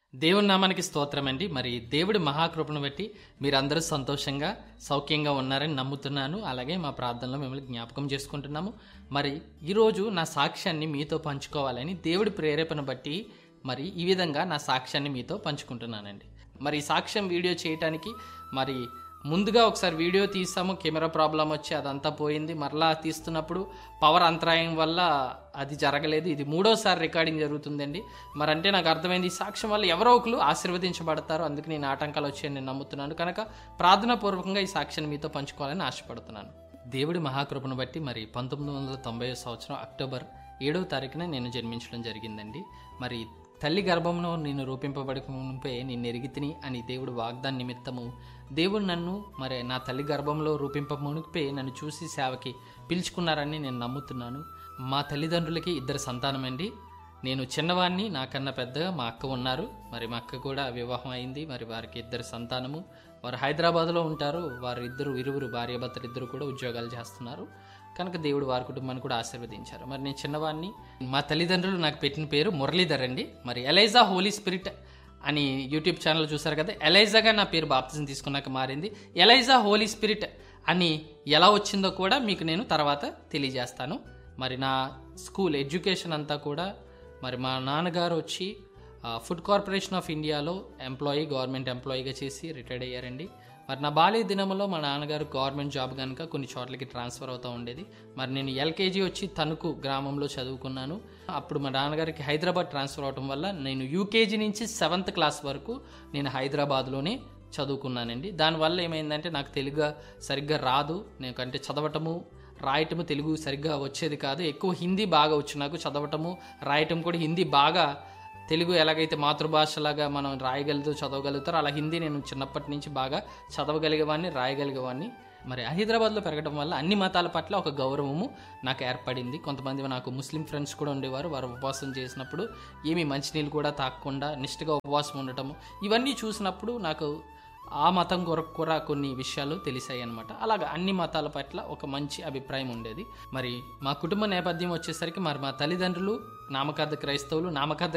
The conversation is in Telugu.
దేవుని నామానికి స్తోత్రం అండి మరి దేవుడి మహాకృపను బట్టి మీరందరూ సంతోషంగా సౌఖ్యంగా ఉన్నారని నమ్ముతున్నాను అలాగే మా ప్రార్థనలో మిమ్మల్ని జ్ఞాపకం చేసుకుంటున్నాము మరి ఈరోజు నా సాక్ష్యాన్ని మీతో పంచుకోవాలని దేవుడి ప్రేరేపణ బట్టి మరి ఈ విధంగా నా సాక్ష్యాన్ని మీతో పంచుకుంటున్నానండి మరి ఈ సాక్ష్యం వీడియో చేయటానికి మరి ముందుగా ఒకసారి వీడియో తీసాము కెమెరా ప్రాబ్లం వచ్చి అదంతా పోయింది మరలా తీస్తున్నప్పుడు పవర్ అంతరాయం వల్ల అది జరగలేదు ఇది మూడోసారి రికార్డింగ్ జరుగుతుందండి మరి అంటే నాకు అర్థమైంది ఈ సాక్ష్యం వల్ల ఎవరో ఒకరు ఆశీర్వదించబడతారు అందుకు నేను ఆటంకాలు వచ్చాయని నేను నమ్ముతున్నాను కనుక ప్రార్థనాపూర్వకంగా ఈ సాక్ష్యాన్ని మీతో పంచుకోవాలని ఆశపడుతున్నాను దేవుడి మహాకృపను బట్టి మరి పంతొమ్మిది వందల తొంభై సంవత్సరం అక్టోబర్ ఏడవ తారీఖున నేను జన్మించడం జరిగిందండి మరి తల్లి గర్భంలో నేను రూపింపబడక మునిపే నేను ఎరిగితిని అని దేవుడు వాగ్దాన్ నిమిత్తము దేవుడు నన్ను మరి నా తల్లి గర్భంలో రూపింప మునిపే నన్ను చూసి సేవకి పిలుచుకున్నారని నేను నమ్ముతున్నాను మా తల్లిదండ్రులకి ఇద్దరు సంతానమండి నేను చిన్నవాడిని నాకన్నా పెద్దగా మా అక్క ఉన్నారు మరి మా అక్క కూడా వివాహం అయింది మరి వారికి ఇద్దరు సంతానము వారు హైదరాబాద్లో ఉంటారు వారు ఇద్దరు ఇరువురు భార్యాభర్తలు ఇద్దరు కూడా ఉద్యోగాలు చేస్తున్నారు కనుక దేవుడు వారి కుటుంబాన్ని కూడా ఆశీర్వదించారు మరి నేను చిన్నవాడిని మా తల్లిదండ్రులు నాకు పెట్టిన పేరు మురళీధర్ అండి మరి ఎలైజా హోలీ స్పిరిట్ అని యూట్యూబ్ ఛానల్ చూసారు కదా ఎలైజాగా నా పేరు బాప్తిజం తీసుకున్నాక మారింది ఎలైజా హోలీ స్పిరిట్ అని ఎలా వచ్చిందో కూడా మీకు నేను తర్వాత తెలియజేస్తాను మరి నా స్కూల్ ఎడ్యుకేషన్ అంతా కూడా మరి మా నాన్నగారు వచ్చి ఆ, ఫుడ్ కార్పొరేషన్ ఆఫ్ ఇండియాలో ఎంప్లాయీ గవర్నమెంట్ ఎంప్లాయీగా చేసి రిటైర్డ్ అయ్యారండి మరి నా బాల్య దినంలో మా నాన్నగారు గవర్నమెంట్ జాబ్ కనుక కొన్ని చోట్లకి ట్రాన్స్ఫర్ అవుతూ ఉండేది మరి నేను ఎల్కేజీ వచ్చి తణుకు గ్రామంలో చదువుకున్నాను అప్పుడు మా నాన్నగారికి హైదరాబాద్ ట్రాన్స్ఫర్ అవడం వల్ల నేను యూకేజీ నుంచి సెవెంత్ క్లాస్ వరకు నేను హైదరాబాద్లోనే చదువుకున్నానండి దానివల్ల ఏమైందంటే నాకు తెలుగు సరిగ్గా రాదు నేను అంటే చదవటము రాయటము తెలుగు సరిగ్గా వచ్చేది కాదు ఎక్కువ హిందీ బాగా వచ్చు నాకు చదవటము రాయటం కూడా హిందీ బాగా తెలుగు ఎలాగైతే మాతృభాషలాగా మనం రాయగలుగుతూ చదవగలుగుతారో అలా హిందీ నేను చిన్నప్పటి నుంచి బాగా చదవగలిగేవాడిని రాయగలిగేవాడిని మరి హైదరాబాద్లో పెరగడం వల్ల అన్ని మతాల పట్ల ఒక గౌరవము నాకు ఏర్పడింది కొంతమంది నాకు ముస్లిం ఫ్రెండ్స్ కూడా ఉండేవారు వారు ఉపవాసం చేసినప్పుడు ఏమీ మంచినీళ్ళు కూడా తాగకుండా నిష్ఠగా ఉపవాసం ఉండటము ఇవన్నీ చూసినప్పుడు నాకు ఆ మతం కొరకు కూడా కొన్ని విషయాలు తెలిసాయి అనమాట అలాగా అన్ని మతాల పట్ల ఒక మంచి అభిప్రాయం ఉండేది మరి మా కుటుంబ నేపథ్యం వచ్చేసరికి మరి మా తల్లిదండ్రులు నామకార్థ క్రైస్తవులు నామకార్థ